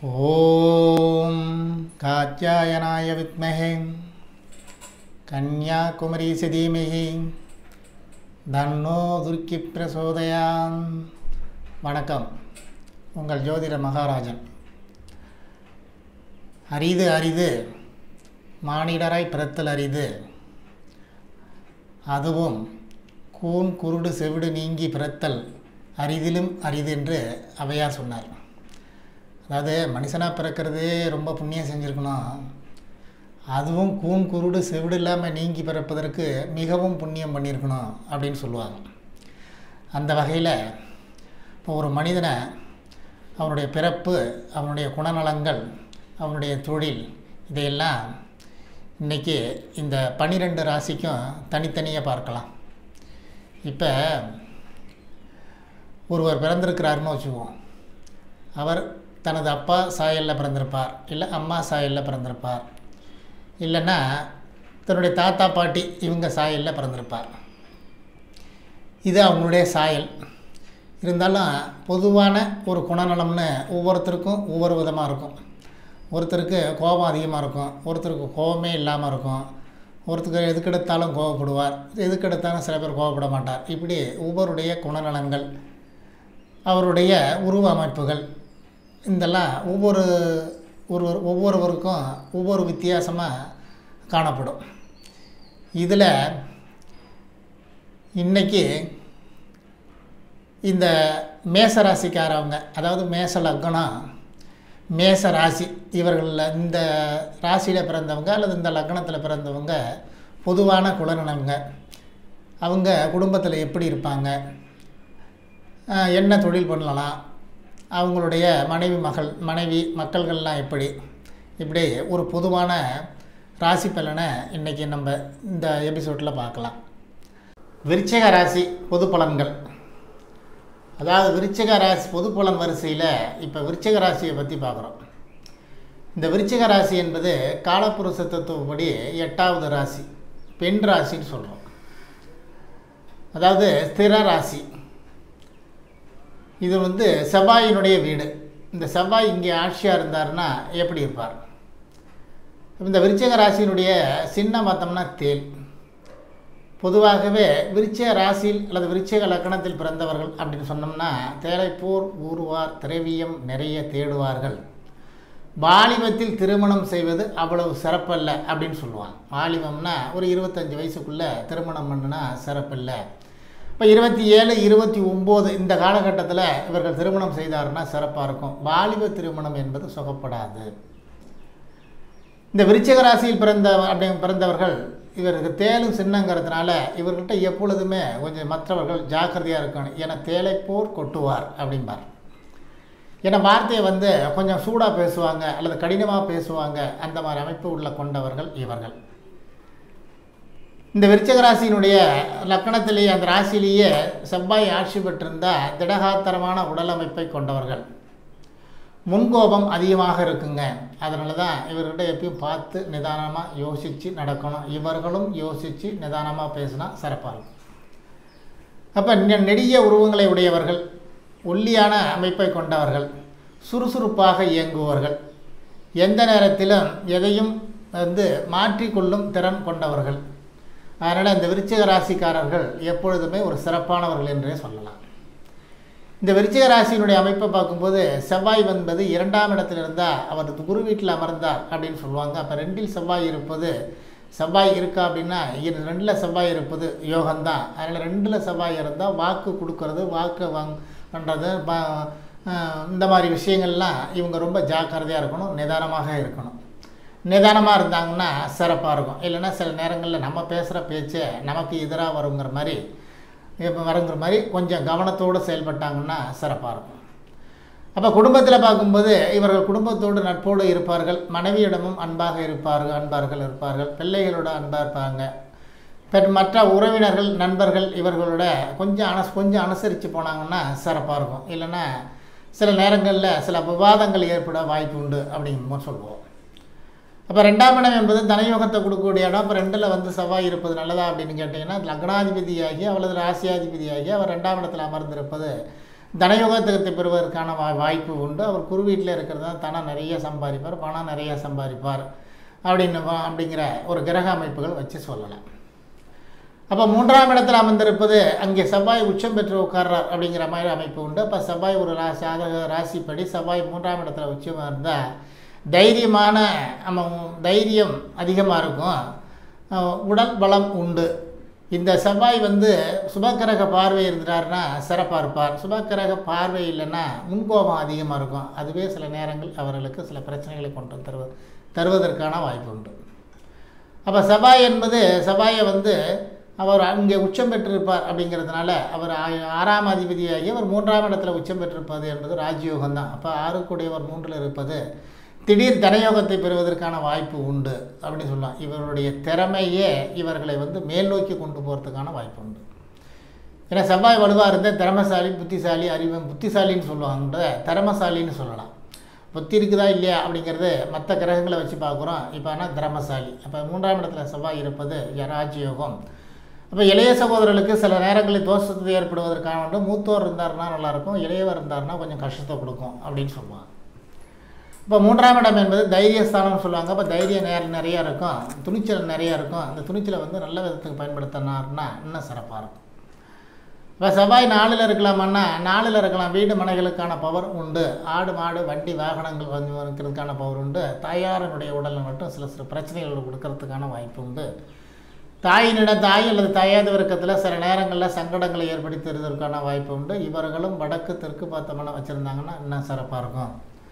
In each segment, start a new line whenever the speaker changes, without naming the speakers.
ஓம் காத்யாயனாய வித்மஹே கன்யாகுமரி சிதீமிகி தன்னோ துர்க்கி பிரசோதயான் வணக்கம் உங்கள் ஜோதிட மகாராஜன் அரிது அரிது மானிடராய் பிறத்தல் அரிது அதுவும் கூன் குருடு செவிடு நீங்கி பிறத்தல் அரிதிலும் அரிது என்று அவையார் சொன்னார் அதாவது மனுஷனாக பிறக்கிறதே ரொம்ப புண்ணியம் செஞ்சுருக்கணும் அதுவும் கூன் குருடு செவிடு இல்லாமல் நீங்கி பிறப்பதற்கு மிகவும் புண்ணியம் பண்ணியிருக்கணும் அப்படின்னு சொல்லுவாங்க அந்த வகையில் இப்போ ஒரு மனிதனை அவனுடைய பிறப்பு அவனுடைய குணநலங்கள் அவனுடைய தொழில் இதையெல்லாம் இன்றைக்கி இந்த பன்னிரெண்டு ராசிக்கும் தனித்தனியாக பார்க்கலாம் இப்போ ஒருவர் பிறந்திருக்கிறாருன்னு வச்சுக்குவோம் அவர் தனது அப்பா சாயலில் பிறந்திருப்பார் இல்லை அம்மா சாயலில் பிறந்திருப்பார் இல்லைன்னா தன்னுடைய தாத்தா பாட்டி இவங்க சாயலில் பிறந்திருப்பார் இது அவங்களுடைய சாயல் இருந்தாலும் பொதுவான ஒரு குணநலம்னு ஒவ்வொருத்தருக்கும் ஒவ்வொரு விதமாக இருக்கும் ஒருத்தருக்கு கோபம் அதிகமாக இருக்கும் ஒருத்தருக்கு கோபமே இல்லாமல் இருக்கும் ஒருத்தருக்கு எதுக்கெடுத்தாலும் கோவப்படுவார் எதுக்கெடுத்தாலும் சில பேர் கோவப்பட மாட்டார் இப்படி ஒவ்வொருடைய குணநலங்கள் அவருடைய உருவ அமைப்புகள் இதெல்லாம் ஒவ்வொரு ஒரு ஒவ்வொருவருக்கும் ஒவ்வொரு வித்தியாசமாக காணப்படும் இதில் இன்றைக்கி இந்த மேச ராசிக்காரவங்க அதாவது மேச லக்னம் மேச ராசி இவர்களில் இந்த ராசியில் பிறந்தவங்க அல்லது இந்த லக்னத்தில் பிறந்தவங்க பொதுவான குலநலங்க அவங்க குடும்பத்தில் எப்படி இருப்பாங்க என்ன தொழில் பண்ணலாம் அவங்களுடைய மனைவி மகள் மனைவி மக்கள்கள்லாம் எப்படி இப்படி ஒரு பொதுவான ராசி பலனை இன்றைக்கி நம்ம இந்த எபிசோடில் பார்க்கலாம் விருச்சிக ராசி பொது பலன்கள் அதாவது விருச்சிக ராசி பொது பலன் வரிசையில் இப்போ விருச்சிக ராசியை பற்றி பார்க்குறோம் இந்த விருச்சிக ராசி என்பது காலப்புருஷ தத்துவப்படி எட்டாவது ராசி பெண் ராசின்னு சொல்கிறோம் அதாவது ஸ்திர ராசி இது வந்து செவ்வாயினுடைய வீடு இந்த செவ்வாய் இங்கே ஆட்சியாக இருந்தார்னா எப்படி இருப்பார் இந்த விருச்சிக ராசியினுடைய சின்ன பார்த்தோம்னா தேல் பொதுவாகவே விருச்சிக ராசியில் அல்லது விருச்சிக லக்கணத்தில் பிறந்தவர்கள் அப்படின்னு சொன்னோம்னா தேலைப்போர் ஊறுவார் திரவியம் நிறைய தேடுவார்கள் வாலிபத்தில் திருமணம் செய்வது அவ்வளவு சிறப்பல்ல அப்படின்னு சொல்லுவாங்க வாலிபம்னா ஒரு இருபத்தஞ்சி வயசுக்குள்ளே திருமணம் பண்ணுனா சிறப்பில்லை இப்போ இருபத்தி ஏழு இருபத்தி ஒம்பது இந்த காலகட்டத்தில் இவர்கள் திருமணம் செய்தாருன்னா சிறப்பாக இருக்கும் வாலிப திருமணம் என்பது சுகப்படாது இந்த விருச்சிக ராசியில் பிறந்த அப்படி பிறந்தவர்கள் இவருக்கு தேலும் சின்னங்கிறதுனால இவர்கிட்ட எப்பொழுதுமே கொஞ்சம் மற்றவர்கள் ஜாக்கிரதையாக இருக்கணும் ஏன்னா தேலை போர் கொட்டுவார் அப்படிம்பார் ஏன்னா வார்த்தையை வந்து கொஞ்சம் சூடாக பேசுவாங்க அல்லது கடினமாக பேசுவாங்க அந்த மாதிரி அமைப்பு உள்ள கொண்டவர்கள் இவர்கள் இந்த விருச்சக ராசியினுடைய லக்கணத்திலேயே அந்த ராசியிலேயே செவ்வாய் ஆட்சி பெற்றிருந்தால் திடகாத்தரமான உடல் அமைப்பை கொண்டவர்கள் முன்கோபம் அதிகமாக இருக்குங்க அதனால தான் இவர்கிட்ட எப்பயும் பார்த்து நிதானமாக யோசித்து நடக்கணும் இவர்களும் யோசித்து நிதானமாக பேசினா சிறப்பாக இருக்கும் அப்போ நெடிய உருவங்களை உடையவர்கள் ஒல்லியான அமைப்பை கொண்டவர்கள் சுறுசுறுப்பாக இயங்குவார்கள் எந்த நேரத்திலும் எதையும் வந்து மாற்றிக்கொள்ளும் திறன் கொண்டவர்கள் அதனால் இந்த விருச்சிக ராசிக்காரர்கள் எப்பொழுதுமே ஒரு சிறப்பானவர்கள் என்றே சொல்லலாம் இந்த விருச்சிக ராசியினுடைய அமைப்பை பார்க்கும்போது செவ்வாய் என்பது இரண்டாம் இடத்தில் இருந்தால் அவர் குரு வீட்டில் அமர்ந்தார் அப்படின்னு சொல்லுவாங்க அப்போ ரெண்டில் செவ்வாய் இருப்பது செவ்வாய் இருக்கா அப்படின்னா ரெண்டில் செவ்வாய் இருப்பது யோகம்தான் அதனால் ரெண்டில் செவ்வாய் இருந்தால் வாக்கு கொடுக்கறது வாக்கு வாங் பண்ணுறது இந்த மாதிரி விஷயங்கள்லாம் இவங்க ரொம்ப ஜாக்கிரதையாக இருக்கணும் நிதானமாக இருக்கணும் நிதானமாக இருந்தாங்கன்னா சிறப்பாக இருக்கும் இல்லைன்னா சில நேரங்களில் நம்ம பேசுகிற பேச்சை நமக்கு எதிராக வருங்கிற மாதிரி இப்போ வருங்கிற மாதிரி கொஞ்சம் கவனத்தோடு செயல்பட்டாங்கன்னா சிறப்பாக இருக்கும் அப்போ குடும்பத்தில் பார்க்கும்போது இவர்கள் குடும்பத்தோடு நட்போடு இருப்பார்கள் மனைவியிடமும் அன்பாக இருப்பார்கள் அன்பார்கள் இருப்பார்கள் பிள்ளைகளோட அன்பாக இருப்பாங்க பெண் மற்ற உறவினர்கள் நண்பர்கள் இவர்களோட கொஞ்சம் அனஸ் கொஞ்சம் அனுசரித்து போனாங்கன்னா சிறப்பாக இருக்கும் இல்லைன்னா சில நேரங்களில் சில விவாதங்கள் ஏற்பட வாய்ப்பு உண்டு அப்படிங்கிற சொல்லுவோம் அப்போ ரெண்டாம் இடம் என்பது தனயோகத்தை கொடுக்கக்கூடிய இடம் அப்போ ரெண்டில் வந்து செவ்வாய் இருப்பது நல்லதா அப்படின்னு கேட்டிங்கன்னா லக்னாதிபதியாகி அவளது ராசியாதிபதியாகி அவர் ரெண்டாம் இடத்தில் அமர்ந்திருப்பது தனயோகத்தை பெறுவதற்கான வா வாய்ப்பு உண்டு அவர் குரு வீட்டில் இருக்கிறதா தனம் நிறைய சம்பாதிப்பார் பணம் நிறைய சம்பாதிப்பார் அப்படின்னு வா- அப்படிங்கிற ஒரு கிரக அமைப்புகள் வச்சு சொல்லலாம் அப்போ மூன்றாம் இடத்துல அமர்ந்திருப்பது அங்கே செவ்வாய் உச்சம் பெற்று உட்கார்றார் அப்படிங்கிற மாதிரி அமைப்பு உண்டு அப்போ செவ்வாய் ஒரு ரா சாதக ராசிப்படி செவ்வாய் மூன்றாம் இடத்துல உச்சமாக இருந்தால் தைரியமான நம்ம தைரியம் அதிகமாக இருக்கும் அஹ் உடல் பலம் உண்டு இந்த செவ்வாய் வந்து சுபக்கிரக பார்வை இருந்தார்னா சிறப்பாக இருப்பார் சுபக்கிரக பார்வை இல்லைன்னா முன்கோபம் அதிகமாக இருக்கும் அதுவே சில நேரங்கள் அவர்களுக்கு சில பிரச்சனைகளை கொண்டு தருவ தருவதற்கான வாய்ப்பு உண்டு அப்போ செவ்வாய் என்பது செவ்வாயை வந்து அவர் அங்கே உச்சம் பெற்றிருப்பார் அப்படிங்கிறதுனால அவர் ஆ- ஆறாம் அதிபதியாகி அவர் மூன்றாம் இடத்துல உச்சம் பெற்றிருப்பது என்பது ராஜயோகம் தான் அப்போ ஆறுக்குடையவர் மூன்றில் இருப்பது திடீர் தனயோகத்தை பெறுவதற்கான வாய்ப்பு உண்டு அப்படின்னு சொல்லலாம் இவருடைய திறமையே இவர்களை வந்து மேல் நோக்கி கொண்டு போகிறதுக்கான வாய்ப்பு உண்டு ஏன்னா செவ்வாய் வலுவாக இருந்தால் திறமசாலி புத்திசாலி அறிவன் புத்திசாலின்னு சொல்லுவாங்க திறமசாலின்னு சொல்லலாம் புத்தி இருக்குதா இல்லையா அப்படிங்கிறது மற்ற கிரகங்களை வச்சு பார்க்குறோம் இப்போ ஆனால் திறமசாலி அப்போ மூன்றாம் இடத்துல செவ்வாய் இருப்பது ராஜயோகம் அப்போ இளைய சகோதரர்களுக்கு சில நேரங்களில் தோஷத்தை ஏற்படுவதற்கான வந்து மூத்தோர் இருந்தாருன்னா நல்லாயிருக்கும் இளையவர் இருந்தாருன்னா கொஞ்சம் கஷ்டத்தை கொடுக்கும் அப்படின்னு சொல்லுவாங்க இப்போ மூன்றாம் இடம் என்பது தைரியஸ்தானம்னு சொல்லுவாங்க அப்போ தைரியம் நேர நிறையா இருக்கும் துணிச்சல் நிறையா இருக்கும் அந்த துணிச்சலை வந்து நல்ல விதத்துக்கு பயன்படுத்தினார்னா இன்னும் சிறப்பாக இருக்கும் இப்போ செவ்வாய் நாளில் இருக்கலாமன்னா நாளில் இருக்கலாம் வீடு மனைகளுக்கான பவர் உண்டு ஆடு மாடு வண்டி வாகனங்கள் வந்து இருக்கிறதுக்கான பவர் உண்டு தாயாரனுடைய உடலில் மட்டும் சில சில பிரச்சனைகள் கொடுக்கறதுக்கான வாய்ப்பு உண்டு தாயினிடம் தாய் அல்லது தாயாத வர்க்கத்தில் சில நேரங்களில் சங்கடங்களை ஏற்படுத்துவதற்கான வாய்ப்பு உண்டு இவர்களும் வடக்கு தெற்கு பார்த்த மனம் வச்சுருந்தாங்கன்னா இன்னும் சிறப்பாக இருக்கும்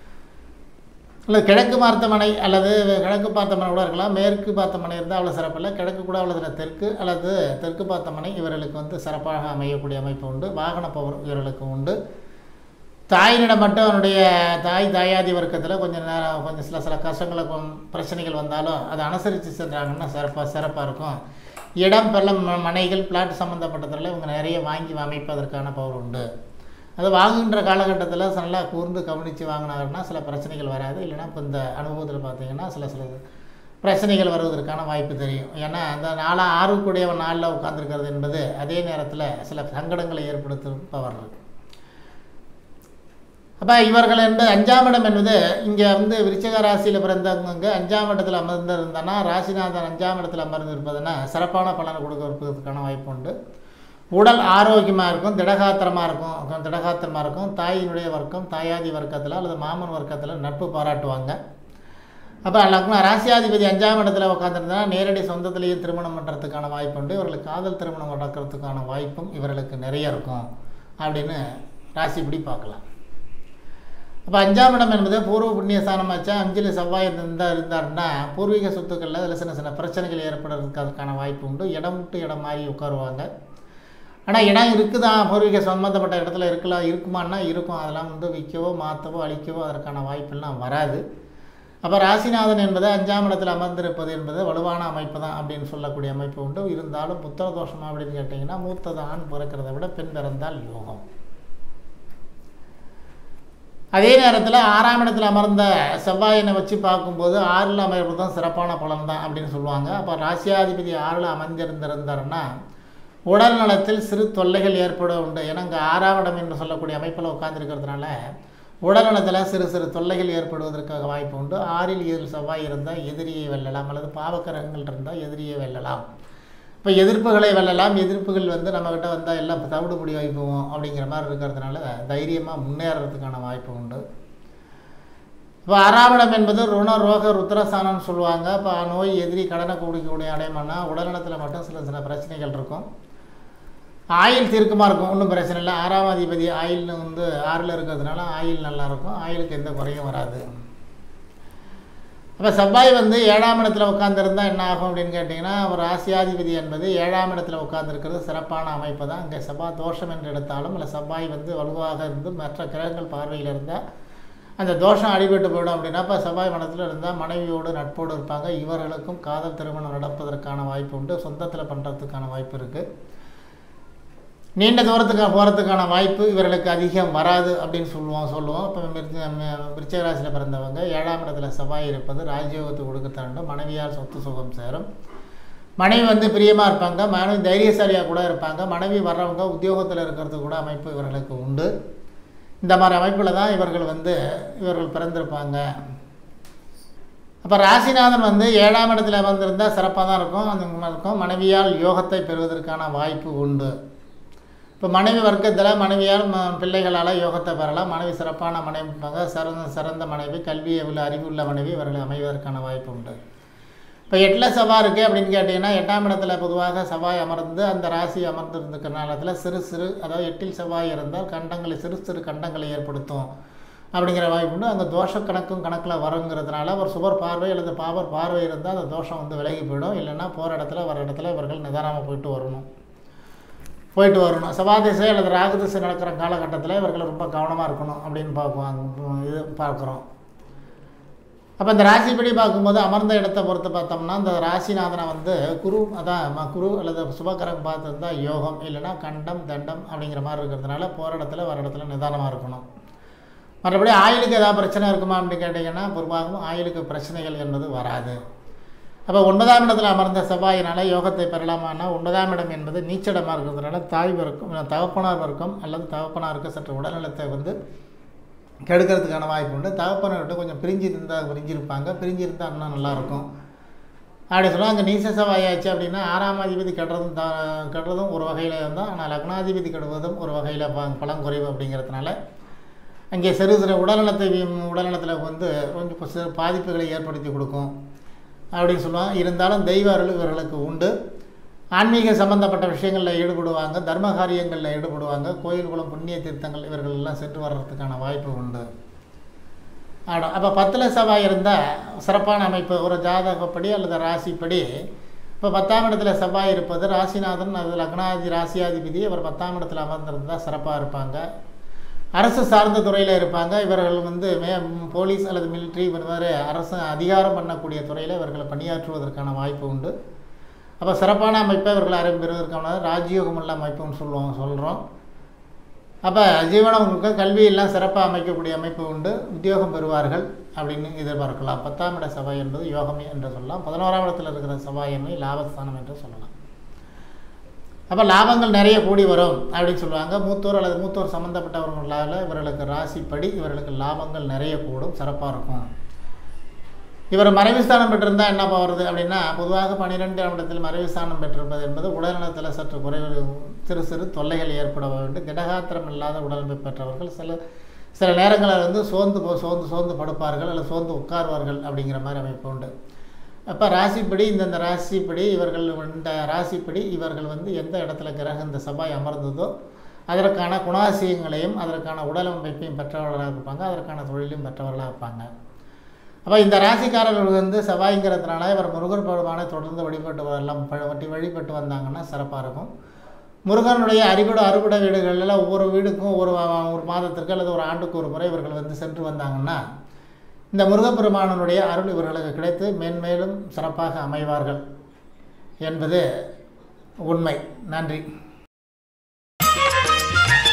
இல்லை கிழக்கு பார்த்த மனை அல்லது கிழக்கு பார்த்த மனை கூட இருக்கலாம் மேற்கு பார்த்த மனை இருந்தால் அவ்வளோ சிறப்பில்லை கிழக்கு கூட அவ்வளோ தெற்கு அல்லது தெற்கு பார்த்த மனை இவர்களுக்கு வந்து சிறப்பாக அமையக்கூடிய அமைப்பு உண்டு வாகன பவர் இவர்களுக்கு உண்டு தாயினிடம் மட்டும் அவனுடைய தாய் தாயாதி வர்க்கத்தில் கொஞ்சம் நேரம் கொஞ்சம் சில சில கஷ்டங்களை கொ- பிரச்சனைகள் வந்தாலும் அதை அனுசரித்து சென்றாங்கன்னா சிறப்பாக சிறப்பாக இருக்கும் இடம் பள்ளம் ம- மனைகள் பிளாட் சம்மந்தப்பட்டதில் இவங்க நிறைய வாங்கி அமைப்பதற்கான பவர் உண்டு அது வாங்குகின்ற காலகட்டத்தில் நல்லா கூர்ந்து கவனித்து வாங்கினாங்கன்னா சில பிரச்சனைகள் வராது இல்லைன்னா இப்போ இந்த அனுபவத்தில் பார்த்தீங்கன்னா சில சில பிரச்சனைகள் வருவதற்கான வாய்ப்பு தெரியும் ஏன்னா அந்த நாளாக ஆறுக்குடையவன் நாளில் உட்காந்துருக்கிறது என்பது அதே நேரத்தில் சில சங்கடங்களை ஏற்படுத்தும் பவர் இருக்கு அப்போ இவர்கள் என்பது அஞ்சாம் இடம் என்பது இங்கே வந்து விருச்சிக ராசியில் பிறந்தவங்க அஞ்சாம் இடத்துல அமர்ந்திருந்தனா ராசிநாதன் அஞ்சாம் இடத்துல அமர்ந்திருப்பதுன்னா சிறப்பான பலனை கொடுக்கறதுக்கான வாய்ப்பு உண்டு உடல் ஆரோக்கியமாக இருக்கும் திடகாத்திரமாக இருக்கும் கொஞ்சம் திடகாத்திரமாக இருக்கும் தாயினுடைய வர்க்கம் தாயாதி வர்க்கத்தில் அல்லது மாமன் வர்க்கத்தில் நட்பு பாராட்டுவாங்க அப்போ லக்னம் ராசியாதிபதி அஞ்சாம் இடத்துல உட்காந்துருந்தா நேரடி சொந்தத்திலேயே திருமணம் பண்ணுறதுக்கான வாய்ப்பு உண்டு இவர்களுக்கு காதல் திருமணம் நடக்கிறதுக்கான வாய்ப்பும் இவர்களுக்கு நிறைய இருக்கும் அப்படின்னு ராசிப்படி பார்க்கலாம் அப்போ அஞ்சாம் இடம் என்பது பூர்வ புண்ணிய ஸ்தானமாச்சா அஞ்சில் செவ்வாய் இருந்தால் இருந்தாருன்னா பூர்வீக சொத்துக்களில் அதில் சின்ன சின்ன பிரச்சனைகள் ஏற்படுறதுக்கு அதுக்கான வாய்ப்பு உண்டு இடம் விட்டு இடம் மாறி உட்காருவாங்க ஆனால் இடம் இருக்குதா பூர்வீக சம்மந்தப்பட்ட இடத்துல இருக்கலாம் இருக்குமான்னா இருக்கும் அதெல்லாம் வந்து விற்கவோ மாற்றவோ அழிக்கவோ அதற்கான வாய்ப்பெல்லாம் வராது அப்போ ராசிநாதன் என்பது அஞ்சாம் இடத்தில் அமர்ந்திருப்பது என்பது வலுவான அமைப்பு தான் அப்படின்னு சொல்லக்கூடிய அமைப்பு உண்டு இருந்தாலும் புத்திர தோஷமா அப்படின்னு கேட்டிங்கன்னா மூத்தது ஆண் பிறக்கிறத விட பெண் பிறந்தால் யோகம் அதே நேரத்தில் ஆறாம் இடத்துல அமர்ந்த செவ்வாயினை வச்சு பார்க்கும்போது ஆறில் அமைவது தான் சிறப்பான பலன் தான் அப்படின்னு சொல்லுவாங்க அப்போ ராசியாதிபதி ஆறில் அமர்ந்திருந்திருந்தாருன்னா உடல் நலத்தில் சிறு தொல்லைகள் ஏற்பட உண்டு ஏன்னா இங்கே ஆறாம் இடம் என்று சொல்லக்கூடிய அமைப்பில் உட்கார்ந்திருக்கிறதுனால உடல் நலத்தில் சிறு சிறு தொல்லைகள் ஏற்படுவதற்காக வாய்ப்பு உண்டு ஆறில் ஏழு செவ்வாய் இருந்தால் எதிரியை வெல்லலாம் அல்லது பாவக்கரங்கள் இருந்தால் எதிரியை வெல்லலாம் இப்போ எதிர்ப்புகளை வெல்லலாம் எதிர்ப்புகள் வந்து நம்மக்கிட்ட வந்தால் எல்லாம் தவிடுபடி வைப்போம் அப்படிங்கிற மாதிரி இருக்கிறதுனால தைரியமாக முன்னேறதுக்கான வாய்ப்பு உண்டு இப்போ ஆறாவிடம் என்பது ருண ரோக ருத்ரஸ்தானம்னு சொல்லுவாங்க இப்போ நோய் எதிரி கடனை கொடுக்கக்கூடிய அடையமானா உடல்நலத்தில் மட்டும் சில சில பிரச்சனைகள் இருக்கும் ஆயில் தீர்க்கமாக இருக்கும் ஒன்றும் பிரச்சனை இல்லை ஆறாம் அதிபதி ஆயில்னு வந்து ஆறில் இருக்கிறதுனால ஆயில் நல்லா இருக்கும் ஆயிலுக்கு எந்த குறையும் வராது அப்போ செவ்வாய் வந்து ஏழாம் இடத்துல உட்காந்துருந்தா என்ன ஆகும் அப்படின்னு கேட்டிங்கன்னா ஒரு ராசியாதிபதி என்பது ஏழாம் இடத்துல உட்காந்துருக்கிறது சிறப்பான அமைப்பு தான் இங்கே செவ்வாய் தோஷம் என்று எடுத்தாலும் இல்லை செவ்வாய் வந்து வலுவாக இருந்து மற்ற கிரகங்கள் பார்வையில் இருந்தால் அந்த தோஷம் அடிபட்டு போயிடும் அப்படின்னா இப்போ செவ்வாய் மனத்தில் இருந்தால் மனைவியோடு நட்போடு இருப்பாங்க இவர்களுக்கும் காதல் திருமணம் நடப்பதற்கான வாய்ப்பு உண்டு சொந்தத்தில் பண்ணுறதுக்கான வாய்ப்பு இருக்குது நீண்ட தூரத்துக்கு போகிறதுக்கான வாய்ப்பு இவர்களுக்கு அதிகம் வராது அப்படின்னு சொல்லுவோம் சொல்லுவோம் இப்போ விருச்சிக ராசியில் பிறந்தவங்க ஏழாம் இடத்துல செவ்வாய் இருப்பது ராஜயோகத்தை கொடுக்க தரணும் மனைவியால் சொத்து சுகம் சேரும் மனைவி வந்து பிரியமாக இருப்பாங்க மனைவி தைரியசாலியாக கூட இருப்பாங்க மனைவி வர்றவங்க உத்தியோகத்தில் இருக்கிறது கூட அமைப்பு இவர்களுக்கு உண்டு இந்த மாதிரி அமைப்பில் தான் இவர்கள் வந்து இவர்கள் பிறந்திருப்பாங்க அப்போ ராசிநாதன் வந்து ஏழாம் இடத்துல வந்திருந்தால் சிறப்பாக தான் இருக்கும் அந்த மாதிரி இருக்கும் மனைவியால் யோகத்தை பெறுவதற்கான வாய்ப்பு உண்டு இப்போ மனைவி வர்க்கத்தில் மனைவியால் ம பிள்ளைகளால் யோகத்தை பெறலாம் மனைவி சிறப்பான மனைவி சிறந்த சிறந்த மனைவி கல்வி உள்ள அறிவுள்ள மனைவி இவர்களை அமைவதற்கான வாய்ப்பு உண்டு இப்போ எட்டில் செவ்வாய் இருக்குது அப்படின்னு கேட்டிங்கன்னா எட்டாம் இடத்துல பொதுவாக செவ்வாய் அமர்ந்து அந்த ராசி அமர்ந்திருந்துக்கிற நேரத்தில் சிறு சிறு அதாவது எட்டில் செவ்வாய் இருந்தால் கண்டங்களை சிறு சிறு கண்டங்களை ஏற்படுத்தும் அப்படிங்கிற வாய்ப்பு உண்டு அந்த தோஷ கணக்கும் கணக்கில் வருங்கிறதுனால ஒரு சுபர் பார்வை அல்லது பாவர் பார்வை இருந்தால் அந்த தோஷம் வந்து விலகி போயிடும் இல்லைன்னா போகிற இடத்துல வர இடத்துல இவர்கள் நிதானமாக போயிட்டு வரணும் போயிட்டு வரணும் செவ்வாதிசை அல்லது ராகுதிசை நடக்கிற காலகட்டத்தில் இவர்கள் ரொம்ப கவனமாக இருக்கணும் அப்படின்னு பார்க்குவாங்க இது பார்க்குறோம் அப்போ இந்த ராசிப்படி பார்க்கும்போது அமர்ந்த இடத்தை பொறுத்து பார்த்தோம்னா இந்த ராசிநாதனை வந்து குரு அதான் ம- குரு அல்லது சுபகரம் பார்த்துருந்தா யோகம் இல்லைன்னா கண்டம் தண்டம் அப்படிங்கிற மாதிரி இருக்கிறதுனால போகிற இடத்துல வர இடத்துல நிதானமாக இருக்கணும் மற்றபடி ஆயுளுக்கு ஏதாவது பிரச்சனை இருக்குமா அப்படின்னு கேட்டிங்கன்னா பொதுவாகவும் ஆயுளுக்கு பிரச்சனைகள் என்பது வராது அப்போ ஒன்பதாம் இடத்துல அமர்ந்த செவ்வாயினால யோகத்தை பெறலாமான்னா ஒன்பதாம் இடம் என்பது நீச்சடமாக இருக்கிறதுனால தாய் வர்க்கம் தகப்பனார் வர்க்கம் அல்லது தகப்பனாருக்கு சற்று உடல்நலத்தை வந்து கெடுக்கிறதுக்கான வாய்ப்பு உண்டு தகப்பனர்கிட்ட கொஞ்சம் பிரிஞ்சு இருந்தால் பிரிஞ்சிருப்பாங்க பிரிஞ்சு இருந்தால் இன்னும் நல்லாயிருக்கும் அப்படி சொன்னால் அங்கே நீச செவ்வாயாச்சு அப்படின்னா ஆறாம் அதிபதி கெடுறதும் த கெடுறதும் ஒரு வகையில் இருந்தால் ஆனால் லக்னாதிபதி கெடுவதும் ஒரு வகையில் ப பலங்குறைவு அப்படிங்கிறதுனால அங்கே சிறு சிறு உடல்நலத்தை வி- உடல்நலத்தில் வந்து கொஞ்சம் சிறு பாதிப்புகளை ஏற்படுத்தி கொடுக்கும் அப்படின்னு சொல்லுவாங்க இருந்தாலும் தெய்வ அருள் இவர்களுக்கு உண்டு ஆன்மீக சம்பந்தப்பட்ட விஷயங்களில் ஈடுபடுவாங்க தர்ம காரியங்களில் ஈடுபடுவாங்க கோயில் குளம் புண்ணிய தீர்த்தங்கள் இவர்கள் எல்லாம் சென்று வர்றதுக்கான வாய்ப்பு உண்டு ஆடும் அப்போ பத்தில் செவ்வாய் இருந்தால் சிறப்பான அமைப்பு ஒரு ஜாதகப்படி அல்லது ராசிப்படி இப்போ பத்தாம் இடத்துல செவ்வாய் இருப்பது ராசிநாதன் அது லக்னாதி ராசியாதிபதி அவர் பத்தாம் இடத்துல அமர்ந்திருந்தால் சிறப்பாக இருப்பாங்க அரசு சார்ந்த துறையில் இருப்பாங்க இவர்கள் வந்து மே போலீஸ் அல்லது மிலிட்ரி இந்த மாதிரி அரசு அதிகாரம் பண்ணக்கூடிய துறையில் இவர்கள் பணியாற்றுவதற்கான வாய்ப்பு உண்டு அப்போ சிறப்பான அமைப்பை இவர்கள் அறிவிப்பதற்கான ராஜயோகமுள்ள அமைப்புன்னு சொல்லுவோம் சொல்கிறோம் அப்போ ஜீவனவங்களுக்கு கல்வியெல்லாம் சிறப்பாக அமைக்கக்கூடிய அமைப்பு உண்டு உத்தியோகம் பெறுவார்கள் அப்படின்னு எதிர்பார்க்கலாம் பத்தாம் இட செவ்வாய் என்பது யோகம் என்று சொல்லலாம் பதினோராம் இடத்தில் இருக்கிற செவ்வாய் என்பது லாபஸ்தானம் என்று சொல்லலாம் அப்போ லாபங்கள் நிறைய கூடி வரும் அப்படின்னு சொல்லுவாங்க மூத்தோர் அல்லது மூத்தோர் சம்மந்தப்பட்டவர்களால் இவர்களுக்கு ராசிப்படி இவர்களுக்கு லாபங்கள் நிறைய கூடும் சிறப்பாக இருக்கும் இவர் மறைவு ஸ்தானம் பெற்றிருந்தால் என்ன வருது அப்படின்னா பொதுவாக பன்னிரெண்டாம் இடத்தில் மறைவு ஸ்தானம் பெற்றிருப்பது என்பது உடல்நலத்தில் சற்று குறைவு சிறு சிறு தொல்லைகள் ஏற்பட வேண்டும் திடகாத்திரம் இல்லாத உடல்நலம் பெற்றவர்கள் சில சில நேரங்களில் வந்து சோர்ந்து போ சோர்ந்து சோர்ந்து படுப்பார்கள் அல்லது சோர்ந்து உட்கார்வார்கள் அப்படிங்கிற மாதிரி அமைப்பு உண்டு அப்போ ராசிப்படி இந்தந்த ராசிப்படி இவர்கள் இந்த ராசிப்படி இவர்கள் வந்து எந்த இடத்துல கிரகம் இந்த செவ்வாய் அமர்ந்ததோ அதற்கான குணாசியங்களையும் அதற்கான உடல் அமைப்பையும் பெற்றவர்களாக இருப்பாங்க அதற்கான தொழிலும் பெற்றவர்களாக இருப்பாங்க அப்போ இந்த ராசிக்காரர்கள் வந்து செவ்வாய்ங்கிறதுனால இவர் முருகர் பெருமானை தொடர்ந்து வழிபட்டு வரலாம் ப- வட்டி வழிபட்டு வந்தாங்கன்னா சிறப்பாக இருக்கும் முருகனுடைய அறுபட அறுபட வீடுகளில் ஒவ்வொரு வீடுக்கும் ஒரு வா- ஒரு மாதத்திற்கு அல்லது ஒரு ஆண்டுக்கு ஒரு முறை இவர்கள் வந்து சென்று வந்தாங்கன்னா இந்த முருகப்பெருமானனுடைய அருள் இவர்களுக்கு கிடைத்து மேன்மேலும் சிறப்பாக அமைவார்கள் என்பது உண்மை நன்றி